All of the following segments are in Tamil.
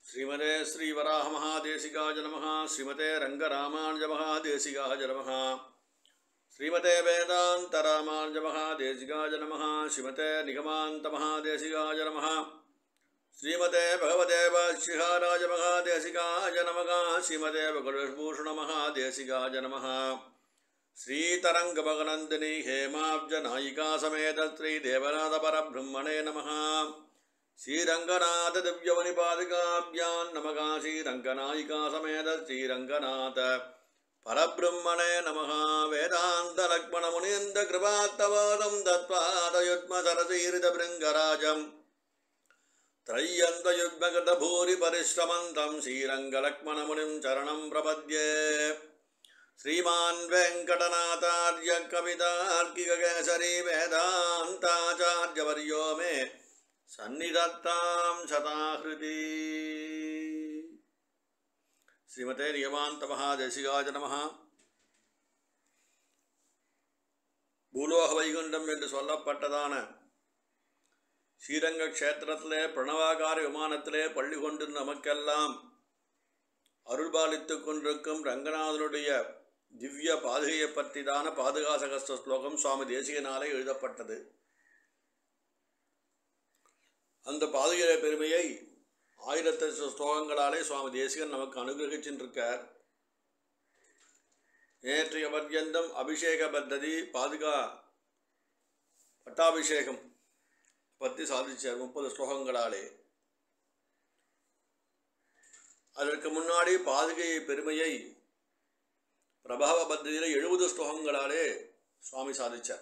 ஸ்ரீமதே ஸ்ரீவராகமஹாதேசிகாய நமः ஸ்ரீமதே ரங்கராமானுஜமஹாதேசிகாய நமः ஸ்ரீமதே வேதாந்தராமானுஜமஹாதேசிகாய நமः ஸ்ரீமதே நிகமாந்தமஹாதேசிகாய நமः ஸ்ரீமதே பகவதே வாச்சிகாராஜ மகாதேசிகாய நமः ஸ்ரீமதே பகவத்பூஷணமஹாதேசிகாய நமः श्रीतरङ्गमगनन्दिनी हेमाब्जनायिका समेत श्रीदेवनाथपरब्रह्मणे नमः श्रीरङ्गनाथदिव्यवनिपादिकाभ्यां नमः श्रीरङ्गनायिका समेत श्रीरङ्गनाथ परब्रह्मणे नमः वेदान्तलक्ष्मणमुनीन्द्रकृपात्तवादं दत्त्वादयुग्मसरसीरितभृङ्गराजम् त्रय्यन्तयुग्मगतभूरिपरिश्रमन्तं श्रीरङ्गलक्ष्मणमुनिं चरणं प्रपद्ये श्रीमान् वेङ्कटनाथार्य कवितार्किककेसरी वेदान्ताचार्यवर्यो मे सन्निधत्तां शताहृति श्रीमते नियमान्तमहादेशिकाय नमः பூலோக வைகுண்டம் என்று சொல்லப்பட்டதான ஸ்ரீரங்க க்ஷேத்திரத்திலே பிரணவாகார விமானத்திலே பள்ளி கொண்டு நமக்கெல்லாம் அருள்பாலித்துக் கொண்டிருக்கும் ரங்கநாதனுடைய திவ்ய பாதுகையை பற்றிதான பாதுகாசகஸ்த ஸ்லோகம் சுவாமி தேசிகனாலே எழுதப்பட்டது அந்த பாதுகை பெருமையை ஆயிரத்தி ஸ்லோகங்களாலே சுவாமி தேசிகன் நமக்கு அனுகிரகிச்சுருக்கார் நேற்றைய பர்யந்தம் அபிஷேக பத்ததி பாதுகா பட்டாபிஷேகம் பற்றி சாதிச்சார் முப்பது ஸ்லோகங்களாலே அதற்கு முன்னாடி பாதுகை பெருமையை பிரபாவ பத்தியில் எழுபது ஸ்லோகங்களாலே சுவாமி சாதிச்சார்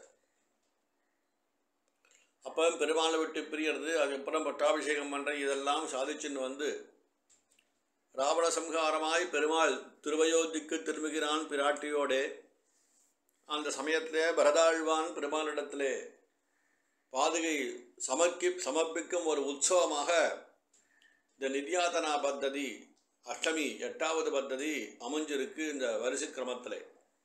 அப்போ பெருமாளை விட்டு பிரியறது அதுக்கப்புறம் பட்டாபிஷேகம் பண்ணுற இதெல்லாம் சாதிச்சுன்னு வந்து ராவண சம்ஹாரமாய் பெருமாள் திருவயோத்திக்கு திரும்புகிறான் பிராட்டியோடே அந்த சமயத்திலே பரதாழ்வான் பெருமாளிடத்திலே பாதுகை சமர்ப்பி சமர்ப்பிக்கும் ஒரு உற்சவமாக இந்த நித்யாதனா பத்ததி அஷ்டமி எட்டாவது பத்ததி அமைஞ்சிருக்கு இந்த வரிசை கிரமத்தில்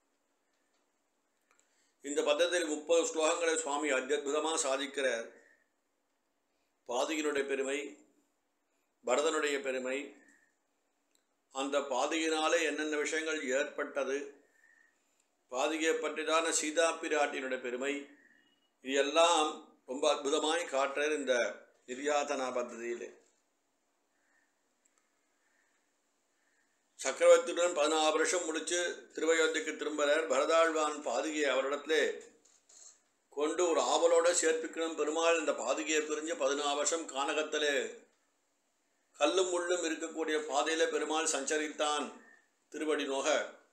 இந்த பத்தத்தில் முப்பது ஸ்லோகங்களை சுவாமி அத்தியுதமாக சாதிக்கிறார் பாதகியினுடைய பெருமை பரதனுடைய பெருமை அந்த பாதகினாலே என்னென்ன விஷயங்கள் ஏற்பட்டது பாதகியை பற்றிதான சீதா பிராட்டியினுடைய பெருமை இது எல்லாம் ரொம்ப அற்புதமாய் காட்டுறார் இந்த நிர்யாதனா பദ്ധதியிலே சக்கரவர்த்தியுடன் பதினாறு வருஷம் முடித்து திருவயோத்திக்கு திரும்புகிறார் பரதாழ்வான் பாதுகையை அவரிடத்திலே கொண்டு ஒரு ஆவலோட சேர்ப்பிக்கணும் பெருமாள் இந்த பாதுகையை பிரிஞ்சு பதினாறு வருஷம் கானகத்திலே கல்லும் முள்ளும் இருக்கக்கூடிய பாதையில் பெருமாள் சஞ்சரித்தான் திருவடி நோக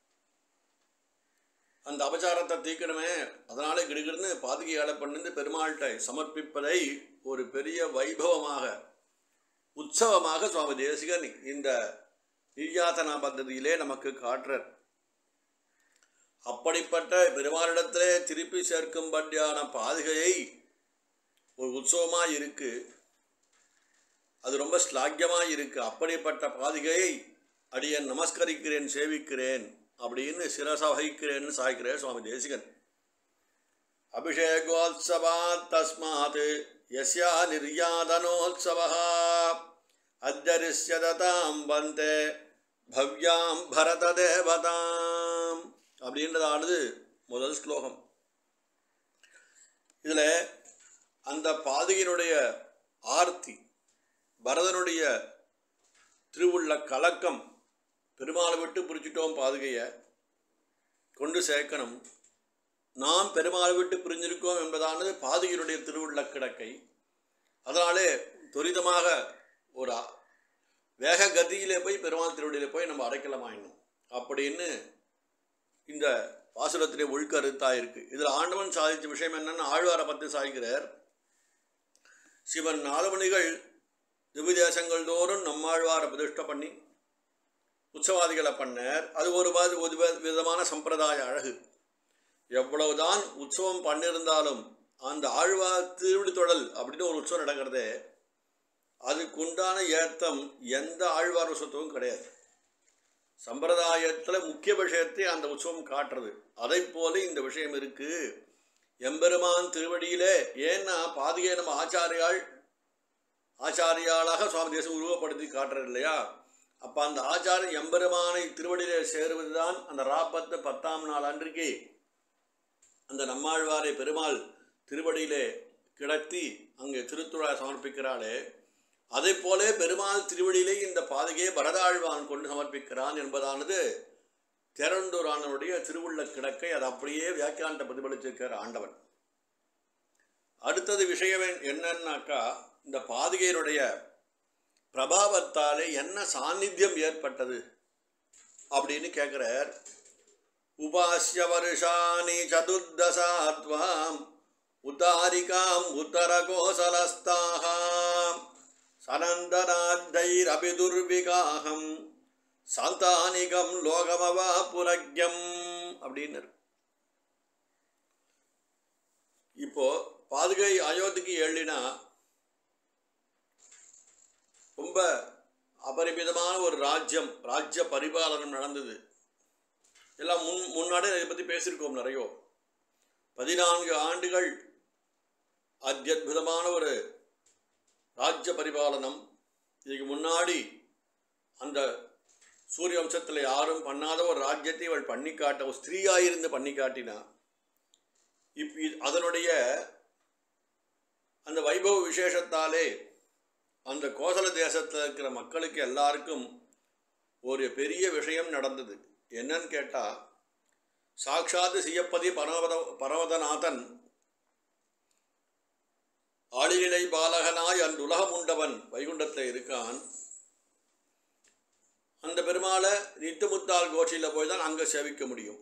அந்த அபச்சாரத்தை தீக்கணுமே அதனால கிடுகிடுன்னு பாதுகையாள பண்ணி பெருமாள்கிட்ட சமர்ப்பிப்பதை ஒரு பெரிய வைபவமாக உற்சவமாக சுவாமி தேசிகன் இந்த நிர்யாதனா பദ്ധதியிலே நமக்கு காட்டுறார் அப்படிப்பட்ட பெருமாளிடத்திலே திருப்பி சேர்க்கும்படியான பாதுகையை ஒரு உற்சவமாக இருக்கு அது ரொம்ப ஸ்லாக்கியமாக இருக்கு அப்படிப்பட்ட பாதுகையை அடியன் நமஸ்கரிக்கிறேன் சேவிக்கிறேன் அப்படின்னு சிரச வகிக்கிறேன்னு சாய்க்கிறேன் சுவாமி தேசிகன் அபிஷேகோத்சவாத் தஸ்மாத் யஸ்யா நிர்யாதனோத்சவா அத்தரிசியதாம் வந்தே பவ்யாம் பரத தேவதாம் அப்படின்றதானது முதல் ஸ்லோகம் இதில் அந்த பாதகியினுடைய ஆர்த்தி பரதனுடைய திருவுள்ள கலக்கம் பெருமாளை விட்டு பிரிச்சுட்டோம் பாதுகையை கொண்டு சேர்க்கணும் நாம் பெருமாளை விட்டு பிரிஞ்சிருக்கோம் என்பதானது பாதுகையினுடைய திருவுள்ள கிடக்கை அதனாலே துரிதமாக ஒரு வேக கதியிலே போய் பெருமாள் திருவடியில் போய் நம்ம அடைக்கலமாயிடணும் அப்படின்னு இந்த பாசுரத்திலே உள்கருத்தாக இருக்குது இதில் ஆண்டவன் சாதித்த விஷயம் என்னென்னு ஆழ்வாரை பற்றி சாதிக்கிறார் சிவன் நாலுமணிகள் திவ்யதேசங்கள் தோறும் நம்மாழ்வாரை பிரதிஷ்ட பண்ணி உற்சவாதிகளை பண்ணார் அது ஒரு மாதிரி ஒரு விதமான சம்பிரதாய அழகு எவ்வளவுதான் உற்சவம் பண்ணியிருந்தாலும் அந்த ஆழ்வார் திருவிழி தொடல் அப்படின்னு ஒரு உற்சவம் நடக்கிறதே அதுக்குண்டான ஏத்தம் எந்த ஆழ்வார் உற்சவத்துக்கும் கிடையாது சம்பிரதாயத்தில் முக்கிய விஷயத்தை அந்த உற்சவம் காட்டுறது அதை போல இந்த விஷயம் இருக்கு எம்பெருமான் திருவடியிலே ஏன்னா பாதிகை நம்ம ஆச்சாரியால் ஆச்சாரியாளாக சுவாமி தேசம் உருவப்படுத்தி காட்டுறார் இல்லையா அப்போ அந்த ஆச்சாரம் எம்பெருமானை திருவடியிலே சேருவது தான் அந்த ராப்பத்து பத்தாம் நாள் அன்றைக்கு அந்த நம்மாழ்வாரை பெருமாள் திருவடியிலே கிடத்தி அங்கே திருத்துழா சமர்ப்பிக்கிறாளே அதை போலே பெருமாள் திருவடியிலே இந்த பாதகையை பரதாழ்வான் கொண்டு சமர்ப்பிக்கிறான் என்பதானது திறந்தூரானவருடைய திருவுள்ள கிடக்கை அது அப்படியே வியாக்கியானத்தை பிரதிபலிச்சிருக்கிற ஆண்டவன் அடுத்தது விஷயம் என்னன்னாக்கா இந்த பாதுகையினுடைய பிரபாவத்தாலே என்ன சாநித்தியம் ஏற்பட்டது அப்படின்னு கேட்குறார் உபாசிய வருஷாணி சதுர்தசாத்வாம் உத்தாரிகாம் உத்தரகோசலஸ்தாகாம் சனந்தனாத்தைரபிதுர்விகாகம் சாந்தானிகம் லோகமவா புரக்யம் அப்படின்னு இப்போ பாதுகை அயோத்திக்கு எழுதினா ரொம்ப அபரிமிதமான ஒரு ராஜ்யம் ராஜ்ய பரிபாலனம் நடந்தது எல்லாம் முன் முன்னாடி இதை பற்றி பேசியிருக்கோம் நிறைய பதினான்கு ஆண்டுகள் அத்தியுதமான ஒரு ராஜ்ய பரிபாலனம் இதுக்கு முன்னாடி அந்த சூரிய வம்சத்தில் யாரும் பண்ணாத ஒரு ராஜ்யத்தை இவள் பண்ணி காட்ட ஒரு ஸ்திரீயாயிருந்து பண்ணி காட்டினா இப் இ- அதனுடைய அந்த வைபவ விசேஷத்தாலே அந்த கோசல தேசத்தில் இருக்கிற மக்களுக்கு எல்லாருக்கும் ஒரு பெரிய விஷயம் நடந்தது என்னன்னு கேட்டால் சாட்சாத்து சியப்பதி பரவத பரவதநாதன் ஆளிநிலை பாலகனாய் அந்த உலகம் உண்டவன் வைகுண்டத்தில் இருக்கான் அந்த பெருமாளை நித்துமுத்தால் கோஷியில் போய் தான் அங்கே சேவிக்க முடியும்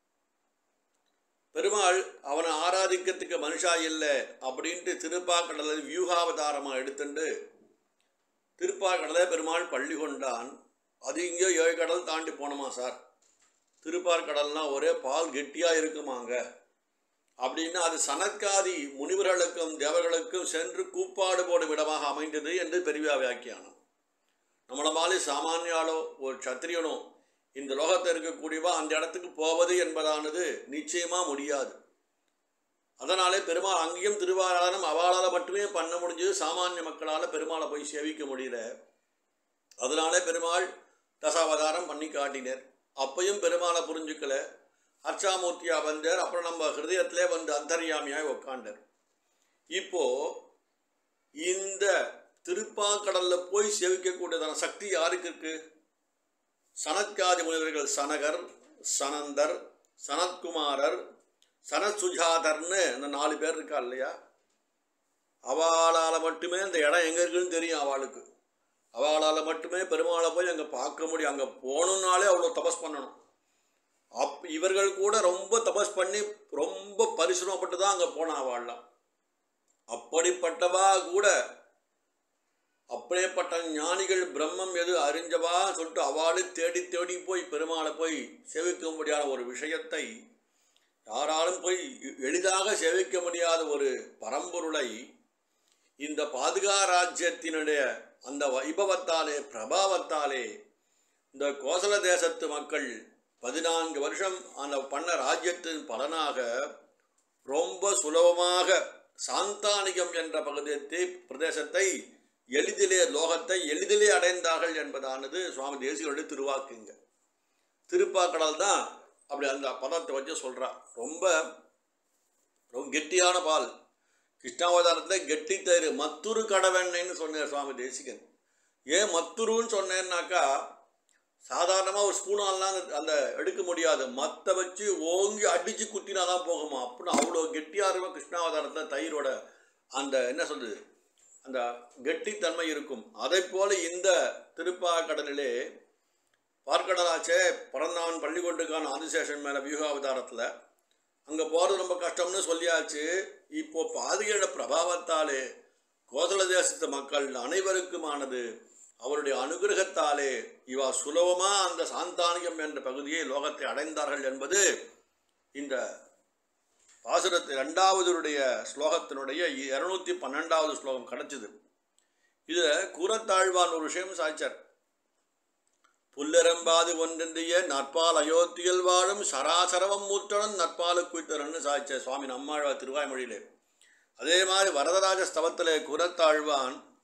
பெருமாள் அவனை ஆராதிக்கிறதுக்கு மனுஷா இல்லை அப்படின்ட்டு திருப்பாக்கடலை வியூகாவதாரமாக எடுத்துண்டு திருப்பார்கடலை பெருமாள் பள்ளி கொண்டான் அது இங்கேயோ ஏழு கடல் தாண்டி போனோமா சார் திருப்பார்கடல்னா ஒரே பால் கெட்டியாக இருக்குமாங்க அப்படின்னா அது சனக்காதி முனிவர்களுக்கும் தேவர்களுக்கும் சென்று கூப்பாடு போடும் இடமாக அமைந்தது என்று பெரிய வியாக்கியானம் நம்மள மாதிரி சாமானியாலோ ஒரு சத்திரியனோ இந்த லோகத்தில் இருக்கக்கூடியவா அந்த இடத்துக்கு போவது என்பதானது நிச்சயமாக முடியாது அதனாலே பெருமாள் அங்கேயும் திருவாராதனம் அவளால் மட்டுமே பண்ண முடிஞ்சது சாமானிய மக்களால் பெருமாளை போய் சேவிக்க முடியல அதனாலே பெருமாள் தசாவதாரம் பண்ணி காட்டினர் அப்பையும் பெருமாளை புரிஞ்சுக்கல அர்ச்சாமூர்த்தியா வந்தார் அப்புறம் நம்ம ஹிருதயத்திலே வந்து அந்தர்யாமியாய் உக்காண்டார் இப்போ இந்த திருப்பாக்கடல்ல போய் சேவிக்கக்கூடியதான சக்தி யாருக்கு இருக்கு சனத்காதி முனிவர்கள் சனகர் சனந்தர் சனத்குமாரர் சனத்சுஜாதர்னு இந்த நாலு பேர் இருக்கா இல்லையா அவளால் மட்டுமே அந்த இடம் எங்கே இருக்குன்னு தெரியும் அவளுக்கு அவளால் மட்டுமே பெருமாளை போய் அங்கே பார்க்க முடியும் அங்கே போகணுன்னாலே அவ்வளோ தபஸ் பண்ணணும் அப் இவர்கள் கூட ரொம்ப தபஸ் பண்ணி ரொம்ப பரிசுரமப்பட்டு தான் அங்கே போனா அவள்லாம் அப்படிப்பட்டவா கூட அப்படியேப்பட்ட ஞானிகள் பிரம்மம் எது அறிஞ்சவா சொல்லிட்டு அவளே தேடி தேடி போய் பெருமாளை போய் சேவிக்க முடியாத ஒரு விஷயத்தை யாராலும் போய் எ- எளிதாக சேவிக்க முடியாத ஒரு பரம்பொருளை இந்த பாதுகா ராஜ்யத்தினுடைய அந்த வைபவத்தாலே பிரபாவத்தாலே இந்த கோசல தேசத்து மக்கள் பதினான்கு வருஷம் அந்த பண்ண ராஜ்யத்தின் பலனாக ரொம்ப சுலபமாக சாந்தானிகம் என்ற பகுதியத்தை பிரதேசத்தை எளிதிலே லோகத்தை எளிதிலே அடைந்தார்கள் என்பதானது சுவாமி தேசிகளுடைய திருவாக்குங்க திருப்பாக்கடல் தான் அப்படி அந்த பதத்தை வச்சு சொல்றா ரொம்ப ரொம்ப கெட்டியான பால் கிருஷ்ணாவதாரத்தில் கெட்டி தயிர் மத்துரு கடவெண்ணெய்ன்னு சொன்னார் சுவாமி தேசிகன் ஏன் மத்துருன்னு சொன்னேன்னாக்கா சாதாரணமாக ஒரு ஸ்பூனாலாம் அந்த- அந்த எடுக்க முடியாது மத்தை வச்சு ஓங்கி அடித்து குத்தினா தான் போகுமா அப்படின்னு அவ்வளோ கெட்டியாக இருக்கும் கிருஷ்ணாவதாரத்தில் தயிரோட அந்த என்ன சொல்றது அந்த கெட்டித்தன்மை இருக்கும் அதை போல இந்த திருப்பாக்கடலிலே பார்க்கடலாச்சே பிறந்தவன் பள்ளிக்கொண்டுக்கான ஆதிசேஷன் மேலே வியூகாவதாரத்தில் அங்கே போகிறது ரொம்ப கஷ்டம்னு சொல்லியாச்சு இப்போ பாதுகையோட பிரபாவத்தாலே கோசல தேசத்து மக்கள் அனைவருக்குமானது அவருடைய அனுகிரகத்தாலே இவா சுலபமாக அந்த சாந்தானியம் என்ற பகுதியை லோகத்தை அடைந்தார்கள் என்பது இந்த பாசுரத்து ரெண்டாவதுடைய ஸ்லோகத்தினுடைய இரநூத்தி பன்னெண்டாவது ஸ்லோகம் கிடைச்சிது இதில் கூறத்தாழ்வான் ஒரு விஷயம் சாய்ச்சார் புல்லெரம்பாது ஒன்றெந்திய நற்பால் அயோத்தியில் வாழும் சராசரவம் மூற்றடன் நற்பாலு குய்த்தரன்னு சாய்ச்ச சுவாமி நம்மாழ்வார் திருவாய்மொழியிலே அதே மாதிரி வரதராஜ ஸ்தவத்திலே குரத்தாழ்வான்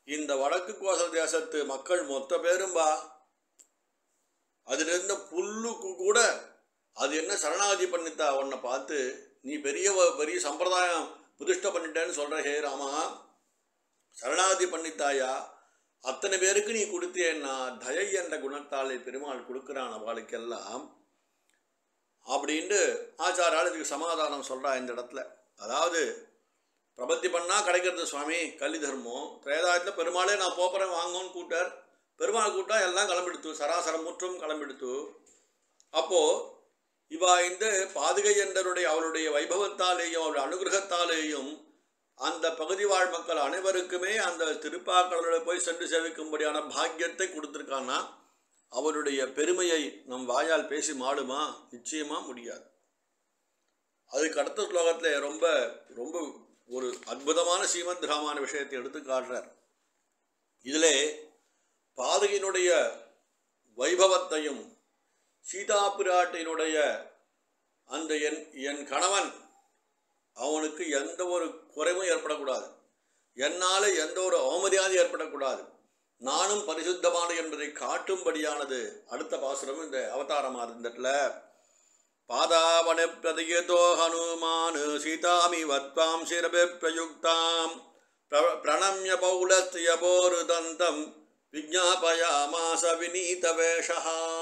இந்த வடக்கு கோசல தேசத்து மக்கள் மொத்த பேரும்பா அதில் இருந்த புல்லுக்கு கூட அது என்ன சரணாகதி பண்ணித்தா உன்னை பார்த்து நீ பெரிய வ- பெரிய சம்பிரதாயம் புதிஷ்ட பண்ணிட்டேன்னு சொல்கிற ஹே ராமா சரணாகதி பண்ணித்தாயா அத்தனை பேருக்கு நீ கொடுத்தேன்னா தயை என்ற குணத்தாலே பெருமாள் கொடுக்குறான் அவளுக்கெல்லாம் அப்படின்ட்டு ஆச்சாரால் இதுக்கு சமாதானம் சொல்கிறா இந்த இடத்துல அதாவது பிரபத்தி பண்ணால் கிடைக்கிறது சுவாமி கல்வி தர்மம் திரேதாயத்தில் பெருமாளே நான் போகிறேன் வாங்கன்னு கூட்டார் பெருமாள் கூட்டா எல்லாம் கிளம்பிடுத்து சராசரம் முற்றும் கிளம்பிடுத்து அப்போது இவா இந்த பாதுகை என்றருடைய அவளுடைய வைபவத்தாலேயும் அவளுடைய அனுகிரகத்தாலேயும் அந்த பகுதி வாழ் மக்கள் அனைவருக்குமே அந்த திருப்பாக்களோட போய் சென்று சேவிக்கும்படியான பாக்கியத்தை கொடுத்துருக்கான்னா அவருடைய பெருமையை நம் வாயால் பேசி மாடுமா நிச்சயமா முடியாது அதுக்கு அடுத்த ஸ்லோகத்தில் ரொம்ப ரொம்ப ஒரு அற்புதமான ஸ்ரீமத் ராமான விஷயத்தை எடுத்து காட்டுறார் இதிலே பாதகியினுடைய வைபவத்தையும் சீதா பிராட்டினுடைய அந்த என் என் கணவன் அவனுக்கு எந்த ஒரு குறைவும் ஏற்படக்கூடாது என்னால் எந்த ஒரு அவமரியாதை ஏற்படக்கூடாது நானும் பரிசுத்தமான என்பதை காட்டும்படியானது அடுத்த பாசுரம் இந்த அவதாரமாக இருந்ததுல பாதாவன பிரதியதோ ஹனுமான் சீதாமி வத்வாம் சிரபே பிரயுக்தாம் பிர- பிரணம்ய பௌலஸ்திய போருதந்தம் விஜாபயாமாச விநீத வேஷா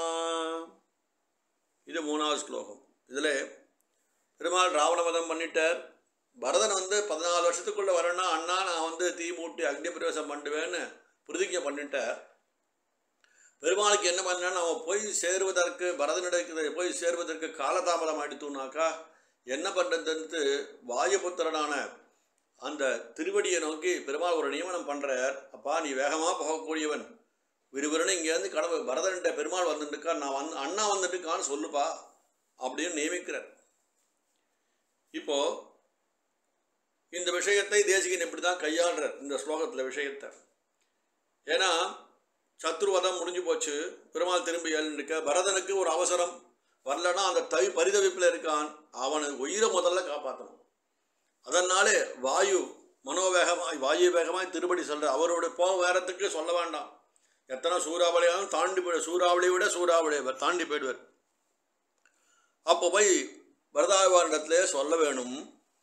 இது மூணாவது ஸ்லோகம் இதில் பெருமாள் ராவணவதம் பண்ணிட்டார் பரதன் வந்து பதினாலு வருஷத்துக்குள்ளே வரேன்னா அண்ணா நான் வந்து தீ மூட்டி அக்னி பிரவேசம் பண்ணுவேன்னு பிரதிஜை பண்ணிட்டார் பெருமாளுக்கு என்ன பண்ணான்னு அவன் போய் சேருவதற்கு பரதனிடக்கு போய் சேருவதற்கு காலதாமதம் ஆயிடுத்துனாக்கா என்ன பண்ணுறதுன்ட்டு வாயுபுத்திரனான அந்த திருவடியை நோக்கி பெருமாள் ஒரு நியமனம் பண்ணுறார் அப்பா நீ வேகமாக போகக்கூடியவன் விறுவிறுன்னு இங்கேருந்து கடவுள் பரதன்ட்ட பெருமாள் வந்துட்டுருக்கா நான் வந்து அண்ணா வந்துட்டுருக்கான்னு சொல்லுப்பா அப்படின்னு நியமிக்கிறார் இப்போ இந்த விஷயத்தை தேசிகன் இப்படி தான் கையாளுறார் இந்த ஸ்லோகத்தில் விஷயத்தை ஏன்னா சத்ருவதம் முடிஞ்சு போச்சு பெருமாள் திரும்பி எழுந்திருக்க பரதனுக்கு ஒரு அவசரம் வரலன்னா அந்த தை பரிதவிப்பில் இருக்கான் அவனை உயிரை முதல்ல காப்பாற்றணும் அதனாலே வாயு மனோவேகமாய் வாயு வேகமாய் திருப்படி சொல்ற அவருடைய போ வேறத்துக்கு சொல்ல வேண்டாம் எத்தனை சூறாவளியாலும் தாண்டி போய் சூறாவளியை விட சூறாவளியை தாண்டி போயிடுவார் அப்போ போய் பரதாழ்வாரிடத்திலே சொல்ல வேணும்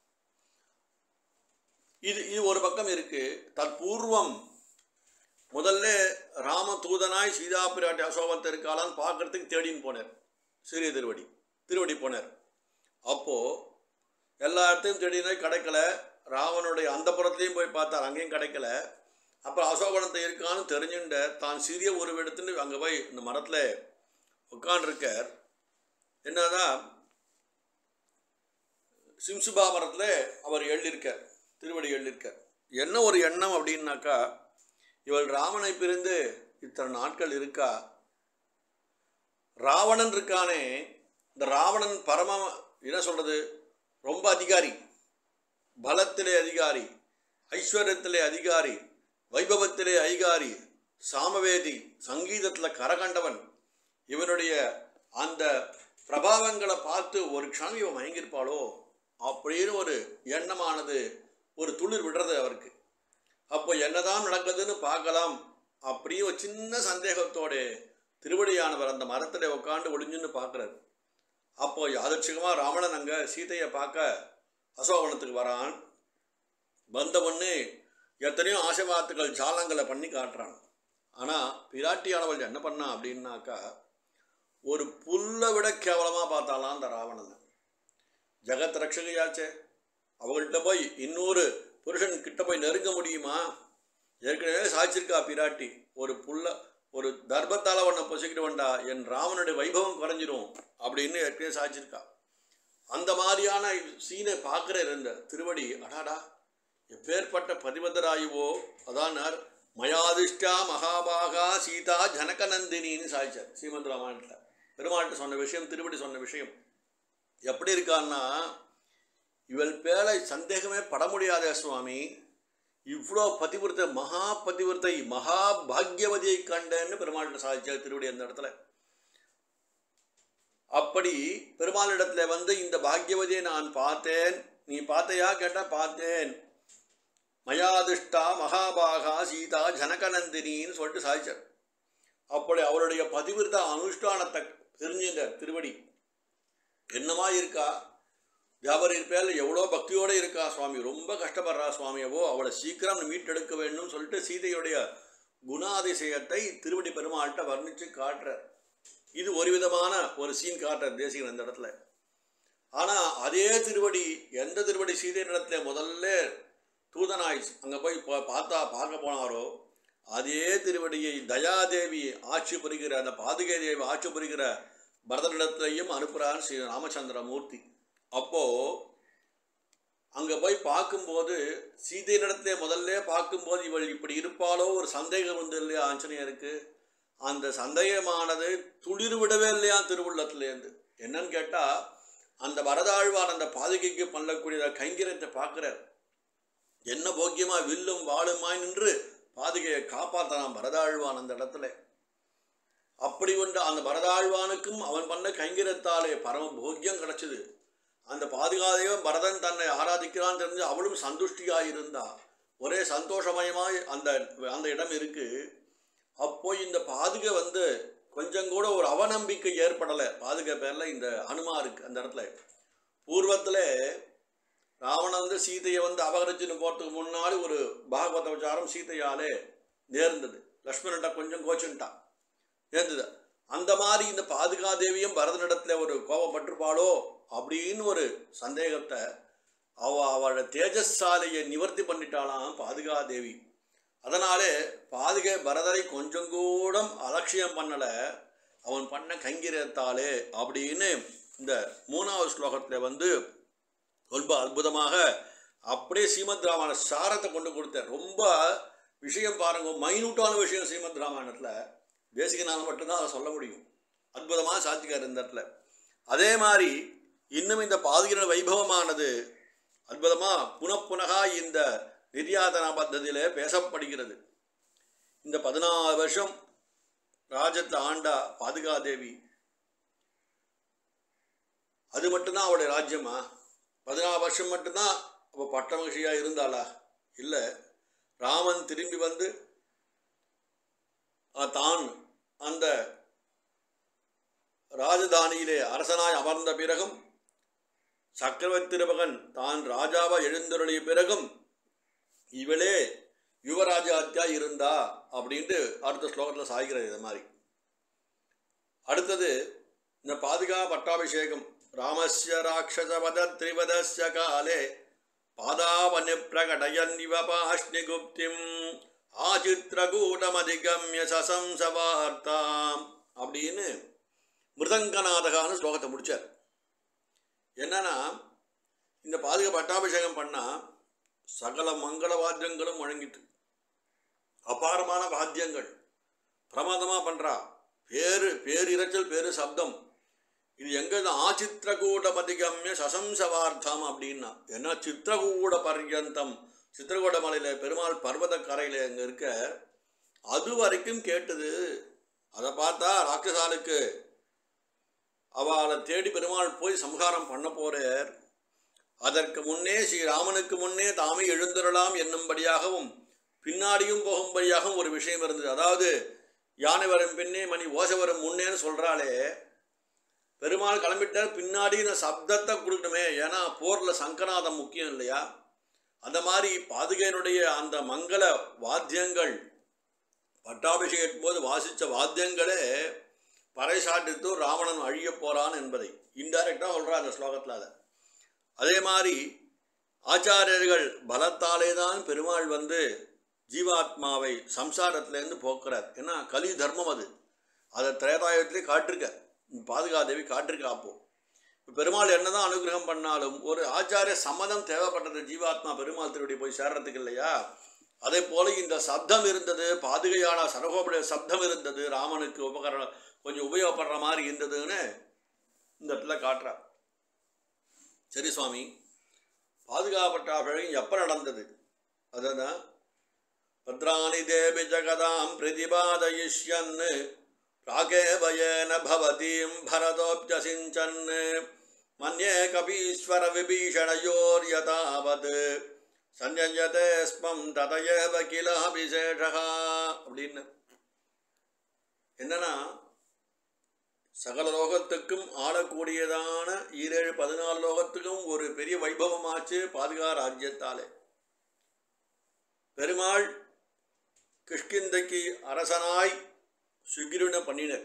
இது இது ஒரு பக்கம் இருக்கு தற்பூர்வம் முதல்ல ராம தூதனாய் சீதா பிராட்டி அசோகத்தை இருக்காளான்னு பார்க்கறதுக்கு தேடின்னு போனார் சிறிய திருவடி திருவடி போனார் அப்போ எல்லா இடத்தையும் தேடினா கிடைக்கல ராவனுடைய அந்த புறத்துலையும் போய் பார்த்தார் அங்கேயும் கிடைக்கல அப்புறம் அசோகனத்தை இருக்கான்னு தெரிஞ்சுட்ட தான் சிறிய ஒரு எடுத்துன்னு அங்கே போய் இந்த மரத்தில் உட்காண்டிருக்கார் என்னதான் சிம்சுபா மரத்தில் அவர் எழுதியிருக்கார் திருவடி எழுதியிருக்கார் என்ன ஒரு எண்ணம் அப்படின்னாக்கா இவள் ராவனை பிரிந்து இத்தனை நாட்கள் இருக்கா ராவணன் இருக்கானே இந்த ராவணன் பரம என்ன சொல்றது ரொம்ப அதிகாரி பலத்திலே அதிகாரி ஐஸ்வர்யத்திலே அதிகாரி வைபவத்திலே அதிகாரி சாமவேதி சங்கீதத்தில் கரகண்டவன் இவனுடைய அந்த பிரபாவங்களை பார்த்து ஒரு க்ஷணம் இவன் மயங்கியிருப்பாளோ அப்படின்னு ஒரு எண்ணமானது ஒரு துளிர் விடுறது அவருக்கு அப்போ என்னதான் நடக்குதுன்னு பார்க்கலாம் அப்படியே ஒரு சின்ன சந்தேகத்தோட திருவடியானவர் அந்த மரத்தில் உட்காந்து ஒளிஞ்சுன்னு பார்க்குறாரு அப்போ யாதட்சிகமாக ராவணன் அங்கே சீதையை பார்க்க அசோகவனத்துக்கு வரான் வந்தவொன்னே எத்தனையோ ஆசீர்வாதத்துகள் ஜாலங்களை பண்ணி காட்டுறான் ஆனால் பிராட்டியானவள் என்ன பண்ணா அப்படின்னாக்கா ஒரு புல்லை விட கேவலமாக பார்த்தாலாம் அந்த ராவணனை ஜெகத் ரட்சகையாச்சே அவங்கள்ட்ட போய் இன்னொரு புருஷன் கிட்ட போய் நெருங்க முடியுமா ஏற்கனவே சாய்ச்சிருக்கா பிராட்டி ஒரு புல்ல ஒரு தர்பத்தால் உன்னை பொசிக்கிட்டு வேண்டா என் ராமனுடைய வைபவம் குறைஞ்சிரும் அப்படின்னு ஏற்கனவே சாய்ச்சிருக்கா அந்த மாதிரியான சீனை பார்க்குற இருந்த திருவடி அடாடா எப்பேற்பட்ட பதிவதராயுவோ அதானார் மயாதிஷ்டா மகாபாகா சீதா ஜனகநந்தினின்னு சாய்ச்சார் ஸ்ரீமத் ராமாயணத்தில் பெருமாள்கிட்ட சொன்ன விஷயம் திருவடி சொன்ன விஷயம் எப்படி இருக்கான்னா இவள் பேரை சந்தேகமே பட முடியாதே சுவாமி இவ்வளோ பதிவிரத்தை மகா பதிவிரத்தை மகா பாக்யவதியை கண்டேன்னு பெருமாள்கிட்ட சாதிச்சார் திருவடி அந்த இடத்துல அப்படி பெருமாளிடத்துல வந்து இந்த பாக்யவதியை நான் பார்த்தேன் நீ பார்த்தையா கேட்டால் பார்த்தேன் மயாதிஷ்டா மகாபாகா சீதா ஜனகநந்தினின்னு சொல்லிட்டு சாதிச்சார் அப்படி அவருடைய பதிவிருத்த அனுஷ்டானத்தை தெரிஞ்சுங்க திருவடி என்னமா இருக்கா வியாபாரி பேரில் எவ்வளோ பக்தியோடு இருக்கா சுவாமி ரொம்ப கஷ்டப்படுறா சுவாமியவோ அவளை சீக்கிரம் மீட்டெடுக்க வேண்டும் சொல்லிட்டு சீதையுடைய குணாதிசயத்தை திருவடி பெருமாள்கிட்ட வர்ணித்து காட்டுறார் இது ஒரு விதமான ஒரு சீன் காட்டுறார் தேசிகன் அந்த இடத்துல ஆனால் அதே திருவடி எந்த திருவடி சீதை இடத்துல முதல்ல தூதனாய் அங்கே போய் பா- பார்த்தா பார்க்க போனாரோ அதே திருவடியை தயாதேவி ஆட்சி புரிகிற அந்த பாதுகை தேவி ஆட்சி புரிகிற பரதனிடத்திலையும் அனுப்புகிறார் ஸ்ரீ ராமச்சந்திர மூர்த்தி அப்போது அங்கே போய் பார்க்கும்போது சீதையினிடத்திலே முதல்ல பார்க்கும்போது இவள் இப்படி இருப்பாளோ ஒரு சந்தேகம் வந்து இல்லையா ஆஞ்சநேயருக்கு அந்த சந்தேகமானது துளிர் விடவே இல்லையா திருவுள்ளத்துலேருந்து என்னன்னு கேட்டால் அந்த வரதாழ்வார் அந்த பாதுகைக்கு பண்ணக்கூடிய கைங்கரியத்தை பார்க்குறார் என்ன போக்கியமா வில்லும் வாளுமாய் நின்று பாதுகையை காப்பாற்றலாம் பரதாழ்வான் அந்த இடத்துல அப்படி ஒன்று அந்த பரதாழ்வானுக்கும் அவன் பண்ண கைங்கரத்தாலே பரம போக்கியம் கிடைச்சது அந்த பாதுகாதையும் பரதன் தன்னை ஆராதிக்கிறான் தெரிஞ்சு அவளும் சந்துஷ்டியாக இருந்தா ஒரே சந்தோஷமயமாய் அந்த அந்த இடம் இருக்கு அப்போ இந்த பாதுகை வந்து கொஞ்சம் கூட ஒரு அவநம்பிக்கை ஏற்படலை பாதுகை பேரில் இந்த அனுமாருக்கு அந்த இடத்துல பூர்வத்தில் ராவணன் வந்து சீதையை வந்து அபகரிச்சுன்னு போகிறதுக்கு முன்னாடி ஒரு பாகவத விசாரம் சீதையாலே நேர்ந்தது லக்ஷ்மணன்ட்ட கொஞ்சம் கோச்சுன்ட்டான் நேர்ந்தது அந்த மாதிரி இந்த பாதுகாதேவியும் பரதனிடத்துல ஒரு கோபப்பட்டிருப்பாளோ அப்படின்னு ஒரு சந்தேகத்தை அவ அவளோட தேஜஸ்சாலையை நிவர்த்தி பண்ணிட்டாளாம் பாதுகாதேவி அதனாலே பாதுகை பரதரை கொஞ்சம் கூட அலட்சியம் பண்ணலை அவன் பண்ண கைங்கிரத்தாலே அப்படின்னு இந்த மூணாவது ஸ்லோகத்தில் வந்து ரொம்ப அற்புதமாக அப்படியே ஸ்ரீமத் ராமாயண சாரத்தை கொண்டு கொடுத்தார் ரொம்ப விஷயம் பாருங்க மைனூட்டான விஷயம் ஸ்ரீமத் ராமாயணத்தில் தேசிகனால மட்டும்தான் அதை சொல்ல முடியும் அற்புதமாக சாத்திக்கார் இந்த இடத்துல அதே மாதிரி இன்னும் இந்த பாதுகிற வைபவமானது அற்புதமாக புனப்புனகா இந்த நிர்யாதன பத்ததியிலே பேசப்படுகிறது இந்த பதினாறு வருஷம் ராஜத்தை ஆண்டா பாதுகாதேவி அது மட்டும்தான் அவளுடைய ராஜ்யமா பதினாறு வருஷம் மட்டும்தான் அவள் பட்ட மகிழ்ச்சியாக இருந்தாளா இல்லை ராமன் திரும்பி வந்து அஹ், தான் அந்த ராஜதானியிலே அரசனாய் அமர்ந்த பிறகும் சக்கரவர்த்தி திருமகன் தான் ராஜாவா எழுந்தருளிய பிறகும் இவளே யுவராஜாத்தியா இருந்தா அப்படின்ட்டு அடுத்த ஸ்லோகத்தில் சாய்கிறது இது மாதிரி அடுத்தது இந்த பாதுகா பட்டாபிஷேகம் ராமஸ்ய ராட்சசவத திரிவதஸ்ய காலே பாதாவனி பிரகடயன் இவ பாஷ்ணிகுப்திம் ஆசித்ரகூடமதிகம்ய சசம்சவார்த்தாம் அப்படின்னு மிருதங்கநாதகான்னு ஸ்லோகத்தை முடிச்சார் என்னன்னா இந்த பாதுகா பட்டாபிஷேகம் பண்ணால் சகல மங்கள வாத்தியங்களும் முழங்கிட்டு அபாரமான வாத்தியங்கள் பிரமாதமாக பண்ணுறா பேரு பேரிரைச்சல் பேரு சப்தம் இது எங்க ஆச்சித்திரகூட பதிகம்ய சசம்சவார்த்தம் அப்படின்னா ஏன்னா சித்திரகூட பர்யந்தம் சித்திரகூட மலையில் பெருமாள் பர்வத கரையில் அங்கே இருக்க அது வரைக்கும் கேட்டது அதை பார்த்தா ராட்சசாலுக்கு அவளை தேடி பெருமாள் போய் சம்ஹாரம் பண்ண போறார் அதற்கு முன்னே ஸ்ரீராமனுக்கு முன்னே தாமே எழுந்திரலாம் என்னும்படியாகவும் பின்னாடியும் போகும்படியாகவும் ஒரு விஷயம் இருந்தது அதாவது யானை வரும் பின்னே மணி ஓசை வரும் முன்னேன்னு சொல்கிறாளே பெருமாள் கிளம்பிட்டார் பின்னாடி இந்த சப்தத்தை கொடுக்கணுமே ஏன்னா போரில் சங்கநாதம் முக்கியம் இல்லையா அந்த மாதிரி பாதுகையினுடைய அந்த மங்கள வாத்தியங்கள் பட்டாபிஷேகம் போது வாசித்த வாத்தியங்களே பறைசாட்டித்து ராவணன் அழிய போறான் என்பதை இன்டைரக்டாக சொல்கிறா அந்த ஸ்லோகத்தில் அதை அதே மாதிரி ஆச்சாரியர்கள் பலத்தாலே தான் பெருமாள் வந்து ஜீவாத்மாவை சம்சாரத்திலேருந்து போக்குறார் ஏன்னா கலி தர்மம் அது அதை திரேதாயத்திலே காட்டிருக்க பாதுகாதேவி காட்டிருக்கா அப்போ இப்ப பெருமாள் என்னதான் அனுகிரகம் பண்ணாலும் ஒரு ஆச்சாரிய சம்மதம் தேவைப்பட்டது ஜீவாத்மா பெருமாள் திருவடி போய் சேர்றதுக்கு இல்லையா அதே போல இந்த சப்தம் இருந்தது பாதுகையான சரகோபுடைய சப்தம் இருந்தது ராமனுக்கு உபகரணம் கொஞ்சம் உபயோகப்படுற மாதிரி இருந்ததுன்னு இந்த இடத்துல காட்டுறா சரி சுவாமி பாதுகாப்பட்ட அபிஷேகம் எப்போ நடந்தது அதுதான் பத்ராணி தேவி ஜகதாம் பிரதிபாதயிஷ்யன் ராகேவயேன பவதீம் பரதோப்யசிஞ்சன் மன்யே கபீஸ்வர விபீஷணயோர்யதாவத் சஞ்சஞ்சதே ஸ்மம் ததயேவ கில அபிஷேஷகா அப்படின்னு என்னன்னா சகல லோகத்துக்கும் ஆளக்கூடியதான ஈரேழு பதினாலு லோகத்துக்கும் ஒரு பெரிய வைபவமாச்சு பாதுகா ராஜ்யத்தாலே பெருமாள் கிஷ்கிந்தைக்கு அரசனாய் சுகிருன பண்ணினர்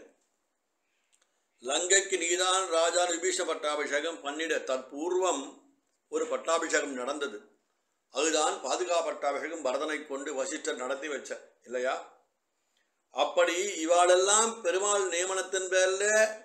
லங்கைக்கு நீதான் ராஜா விபீஷ பட்டாபிஷேகம் பண்ணிட தற்பூர்வம் ஒரு பட்டாபிஷேகம் நடந்தது அதுதான் பாதுகா பட்டாபிஷேகம் பரதனை கொண்டு வசிஷ்டர் நடத்தி வச்ச இல்லையா அப்படி இவாளெல்லாம் பெருமாள் நியமனத்தின் பேர்ல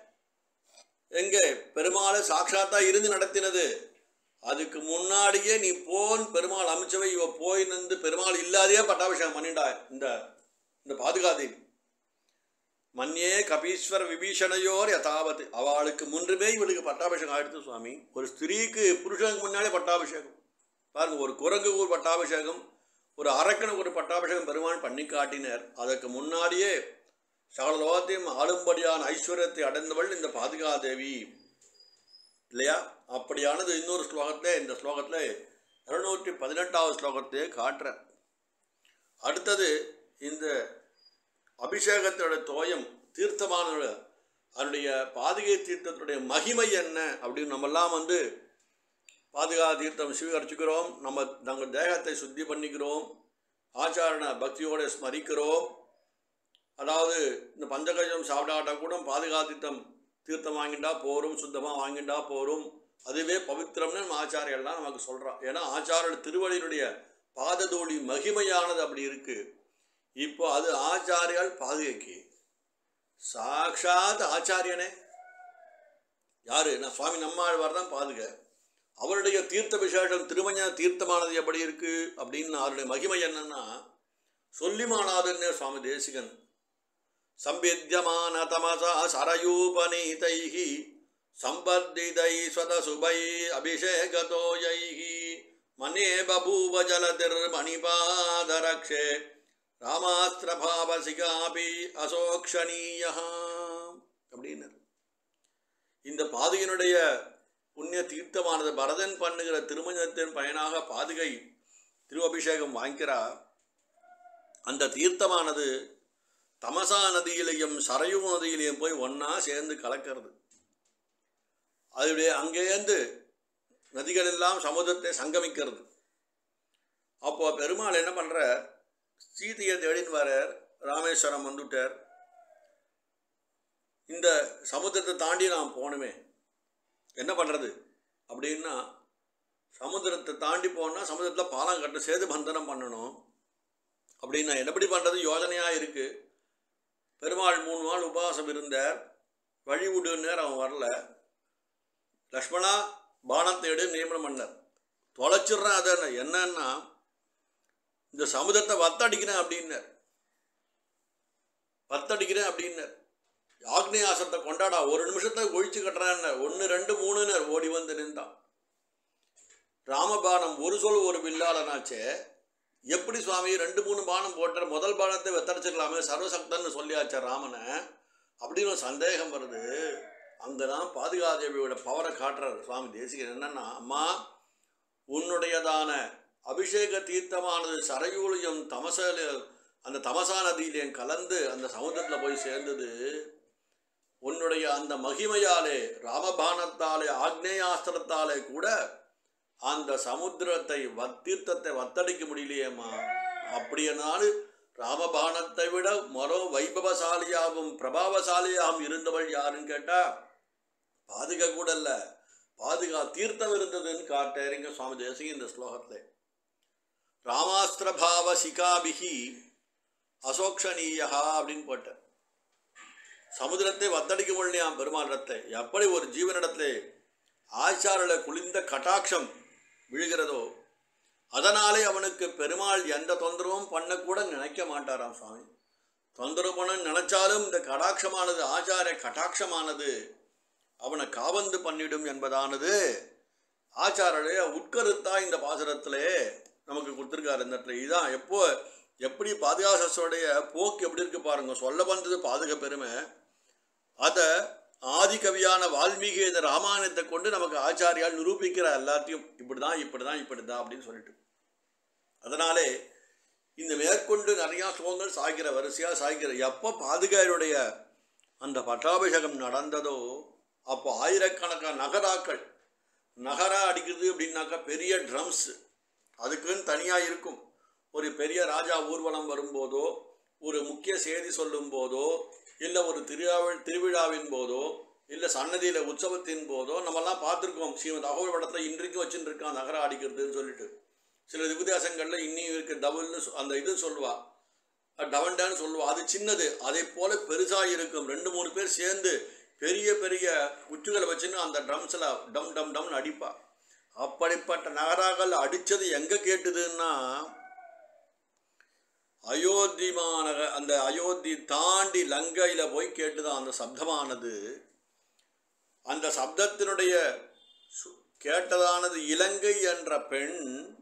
எங்க பெருமாளை சாட்சாத்தா இருந்து நடத்தினது அதுக்கு முன்னாடியே நீ போன் பெருமாள் அமைச்சவை இவ போய் நின்று பெருமாள் இல்லாதையே பட்டாபிஷேகம் பண்ணிண்டா இந்த இந்த பாதுகாதேவி மன்யே கபீஸ்வர விபீஷணையோர் யதாவத் அவளுக்கு முன்றுமே இவளுக்கு பட்டாபிஷேகம் ஆயிடுத்து சுவாமி ஒரு ஸ்திரீக்கு புருஷனுக்கு முன்னாலே பட்டாபிஷேகம் பாருங்க ஒரு குரங்குக்கு ஒரு பட்டாபிஷேகம் ஒரு அரக்கனுக்கு ஒரு பட்டாபிஷேகம் பெருமான் பண்ணி காட்டினர் அதற்கு முன்னாடியே சகல லோகத்தையும் ஆளும்படியான ஐஸ்வர்யத்தை அடைந்தவள் இந்த பாதுகாதேவி இல்லையா அப்படியானது இன்னொரு ஸ்லோகத்தில் இந்த ஸ்லோகத்தில் இருநூற்றி பதினெட்டாவது ஸ்லோகத்தையே காட்டுறேன் அடுத்தது இந்த அபிஷேகத்தோட தோயம் தீர்த்தமான அதனுடைய பாதுகை தீர்த்தத்துடைய மகிமை என்ன அப்படின்னு நம்மெல்லாம் வந்து பாதுகா தீர்த்தம் சுவீகரிச்சுக்கிறோம் நம்ம நம்ம தேகத்தை சுத்தி பண்ணிக்கிறோம் ஆச்சாரண பக்தியோடு ஸ்மரிக்கிறோம் அதாவது இந்த பஞ்சகஜம் சாப்பிடாட்டா கூட பாதுகா தீர்த்தம் தீர்த்தம் வாங்கிண்டா போரும் சுத்தமாக வாங்கிண்டா போரும் அதுவே பவித்திரம்னு நம்ம ஆச்சாரியெல்லாம் நமக்கு சொல்கிறான் ஏன்னா ஆச்சார திருவடியினுடைய பாததோடி மகிமையானது அப்படி இருக்கு இப்போ அது ஆச்சாரியால் பாதுகைக்கு சாக்ஷாத் ஆச்சாரியனே யாரு நான் சுவாமி நம்மாழ்வார் தான் பாதுகை அவருடைய தீர்த்த விசேஷம் திருமஞ்ச தீர்த்தமானது எப்படி இருக்கு அப்படின்னு அவருடைய மகிமை என்னன்னா சொல்லி மாணாதுன்னு சுவாமி தேசிகன் சம்பித்தியமான தமசா சரயூபநீதைஹி சம்பர்திதை ஸ்வதசுபை அபிஷேகதோயைஹி மனே பபூவ ஜலதிர் மணிபாதரக்ஷே ராமாஸ்திரபாவசிகாபி அசோக்ஷணீய அப்படின்னு இந்த பாதுகையினுடைய புண்ணிய தீர்த்தமானது பரதன் பண்ணுகிற திருமணத்தின் பயனாக பாதுகை திருவபிஷேகம் வாங்கிக்கிறா அந்த தீர்த்தமானது தமசா நதியிலையும் சரையு நதியிலையும் போய் ஒன்றா சேர்ந்து கலக்கிறது அதுடைய அங்கேருந்து நதிகள் எல்லாம் சமுதிரத்தை சங்கமிக்கிறது அப்போ பெருமாள் என்ன பண்ணுற சீதையை தேடின்னு வரார் ராமேஸ்வரம் வந்துட்டார் இந்த சமுத்திரத்தை தாண்டி நான் போகணுமே என்ன பண்ணுறது அப்படின்னா சமுத்திரத்தை தாண்டி போனால் சமுத்திரத்தில் பாலம் கட்ட சேது பந்தனம் பண்ணணும் அப்படின்னா என்னப்படி பண்ணுறது யோஜனையாக இருக்குது பெருமாள் மூணு நாள் உபவாசம் இருந்தார் வழி விடுன்னார் அவன் வரல லக்ஷ்மணா பானத்தை எடு நியமனம் பண்ணார் தொலைச்சிட்றேன் அதை என்னன்னா இந்த சமுதிரத்தை வத்தடிக்கிறேன் அப்படின்னார் வத்தடிக்கிறேன் அப்படின்னார் ஆக்னேயாசத்தை கொண்டாடா ஒரு நிமிஷத்தை ஒழிச்சு கட்டுறான்னு ஒன்று ரெண்டு மூணுன்னு ஓடி வந்து நின்றான் ராமபானம் ஒரு சொல் ஒரு வில்லாளனாச்சே எப்படி சுவாமி ரெண்டு மூணு பானம் போட்ட முதல் பானத்தை வெத்தடிச்சிக்கலாமே சர்வசக்தன்னு சொல்லியாச்ச ராமனை அப்படின்னு ஒரு சந்தேகம் வருது அங்கே தான் பாதுகாதேவியோட பவரை காட்டுறார் சுவாமி தேசிகன் என்னன்னா அம்மா உன்னுடையதான அபிஷேக தீர்த்தமானது சரையூலையும் தமசல அந்த தமசா நதியிலையும் கலந்து அந்த சமுத்திரத்தில் போய் சேர்ந்தது உன்னுடைய அந்த மகிமையாலே ராமபானத்தாலே ஆக்னேயாஸ்திரத்தாலே கூட அந்த சமுத்திரத்தை வத் தீர்த்தத்தை வத்தடிக்க முடியலையேம்மா அப்படியனாலும் ராமபானத்தை விட மரோ வைபவசாலியாகவும் பிரபாவசாலியாகவும் இருந்தவள் யாருன்னு கேட்டா பாதுகா கூட இல்ல பாதுகா தீர்த்தம் இருந்ததுன்னு காட்டேரிங்க சுவாமி தேசிக இந்த ஸ்லோகத்தை ராமாஸ்திரபாவ சிகாபிகி அசோக்ஷணீயா அப்படின்னு போட்டார் சமுதிரத்தை வத்தடிக்க முடியாம் பெருமானிடத்தை எப்படி ஒரு ஜீவனிடத்திலே ஆச்சாரல குளிர்ந்த கட்டாட்சம் விழுகிறதோ அதனாலே அவனுக்கு பெருமாள் எந்த தொந்தரவும் பண்ணக்கூட நினைக்க மாட்டாராம் சுவாமி தொந்தரவு பண்ண நினைச்சாலும் இந்த கடாட்சமானது ஆச்சார கட்டாட்சமானது அவனை காவந்து பண்ணிடும் என்பதானது ஆச்சாரலே உட்கருத்தா இந்த பாசுரத்திலே நமக்கு கொடுத்துருக்காரு இந்த இடத்துல இதுதான் எப்போ எப்படி பாதுகாசோடைய போக்கு எப்படி இருக்கு பாருங்க சொல்ல வந்தது பாதுக பெருமை அதை ஆதிகவியான வால்மீகி இந்த ராமாயணத்தை கொண்டு நமக்கு ஆச்சாரியால் நிரூபிக்கிற எல்லாத்தையும் இப்படி தான் இப்படி தான் இப்படி தான் அப்படின்னு சொல்லிட்டு அதனாலே இந்த மேற்கொண்டு நிறையா ஸ்லோகங்கள் சாய்கிற வரிசையாக சாய்கிற எப்போ பாதுகாருடைய அந்த பட்டாபிஷேகம் நடந்ததோ அப்போ ஆயிரக்கணக்கான நகராக்கள் நகரா அடிக்குது அப்படின்னாக்கா பெரிய ட்ரம்ஸ் அதுக்குன்னு தனியாக இருக்கும் ஒரு பெரிய ராஜா ஊர்வலம் வரும்போதோ ஒரு முக்கிய செய்தி சொல்லும் போதோ இல்லை ஒரு திருவிழா திருவிழாவின் போதோ இல்லை சன்னதியில் உற்சவத்தின் போதோ நம்மெல்லாம் பார்த்துருக்கோம் ஸ்ரீமத் அகோல் படத்தில் இன்றைக்கும் வச்சுட்டு இருக்கான் நகரா அடிக்கிறதுன்னு சொல்லிட்டு சில வித்தியாசங்களில் இன்னும் இருக்கு டபுள்னு சொ- அந்த இது சொல்லுவா டவன்டான்னு சொல்லுவா அது சின்னது அதே போல பெருசாக இருக்கும் ரெண்டு மூணு பேர் சேர்ந்து பெரிய பெரிய குச்சிகளை வச்சுன்னு அந்த ட்ரம்ஸில் டம் டம் டம்னு அடிப்பா அப்படிப்பட்ட நகராக்கள் அடித்தது எங்கே கேட்டுதுன்னா அயோத்தி மாநக அந்த அயோத்தி தாண்டி லங்கையில் போய் கேட்டுதான் அந்த சப்தமானது அந்த சப்தத்தினுடைய சு- கேட்டதானது இலங்கை என்ற பெண்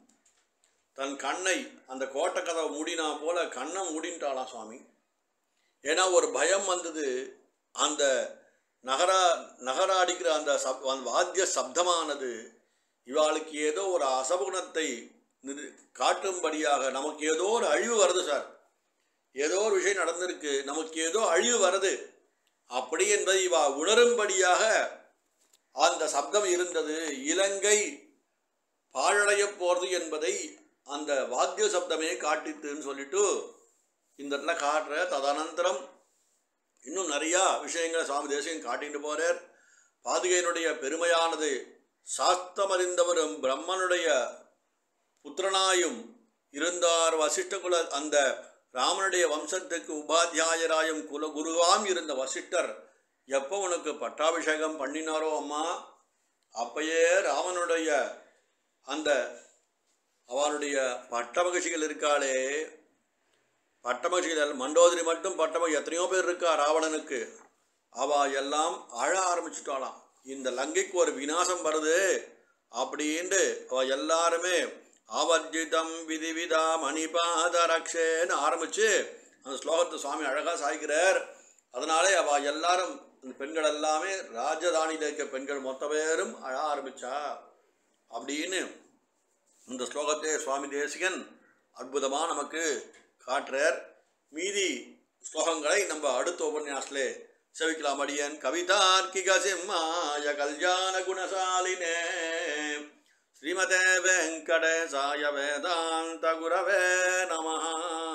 தன் கண்ணை அந்த கோட்டை கதவை மூடினா போல கண்ணை மூடின்ட்டாளாம் சுவாமி ஏன்னா ஒரு பயம் வந்தது அந்த நகரா நகரா அடிக்கிற அந்த சப் அந்த வாத்திய சப்தமானது இவாளுக்கு ஏதோ ஒரு அசகுணத்தை நிரு காட்டும்படியாக நமக்கு ஏதோ ஒரு அழிவு வருது சார் ஏதோ ஒரு விஷயம் நடந்திருக்கு நமக்கு ஏதோ அழிவு வருது அப்படி என்பதை இவா உணரும்படியாக அந்த சப்தம் இருந்தது இலங்கை பாழடையப் போகிறது என்பதை அந்த வாத்திய சப்தமே காட்டித்துன்னு சொல்லிட்டு இந்த இடத்துல காட்டுற ததனந்தரம் இன்னும் நிறையா விஷயங்களை சுவாமி தேசியம் காட்டிட்டு போகிறார் பாதுகையினுடைய பெருமையானது சாஸ்திரமறிந்தவரும் பிரம்மனுடைய புத்திரனாயும் இருந்தார் வசிஷ்ட குல அந்த ராமனுடைய வம்சத்துக்கு உபாத்தியாயராயும் குல குருவாம் இருந்த வசிஷ்டர் எப்போ உனக்கு பட்டாபிஷேகம் பண்ணினாரோ அம்மா அப்பயே ராமனுடைய அந்த அவனுடைய பட்டமகிழ்ச்சிகள் இருக்காளே பட்டமகிழ்ச்சிகள் மண்டோதரி மட்டும் பட்டமகி எத்தனையோ பேர் இருக்கா ராவணனுக்கு அவ எல்லாம் அழ ஆரம்பிச்சுட்டாளாம் இந்த லங்கைக்கு ஒரு விநாசம் வருது அப்படின்ட்டு அவ எல்லாருமே ஆவர்ஜிதம் விதிவிதா மணிபாத ரக்ஷேன்னு ஆரம்பிச்சு அந்த ஸ்லோகத்தை சுவாமி அழகாக சாய்க்கிறார் அதனாலே அவ எல்லாரும் இந்த பெண்கள் எல்லாமே ராஜதானியில் இருக்க பெண்கள் மொத்த பேரும் அழ ஆரம்பிச்சா அப்படின்னு இந்த ஸ்லோகத்தை சுவாமி தேசிகன் அற்புதமாக நமக்கு காட்டுறார் மீதி ஸ்லோகங்களை நம்ம அடுத்த உபன்யாசத்திலே செவிக்கலாம் அடியன் கவிதார்க்கிக சிம்மாய கல்யாண குணசாலினே ஸ்ரீமதே வெங்கடேசாய வேதாந்த குரவே நமஹா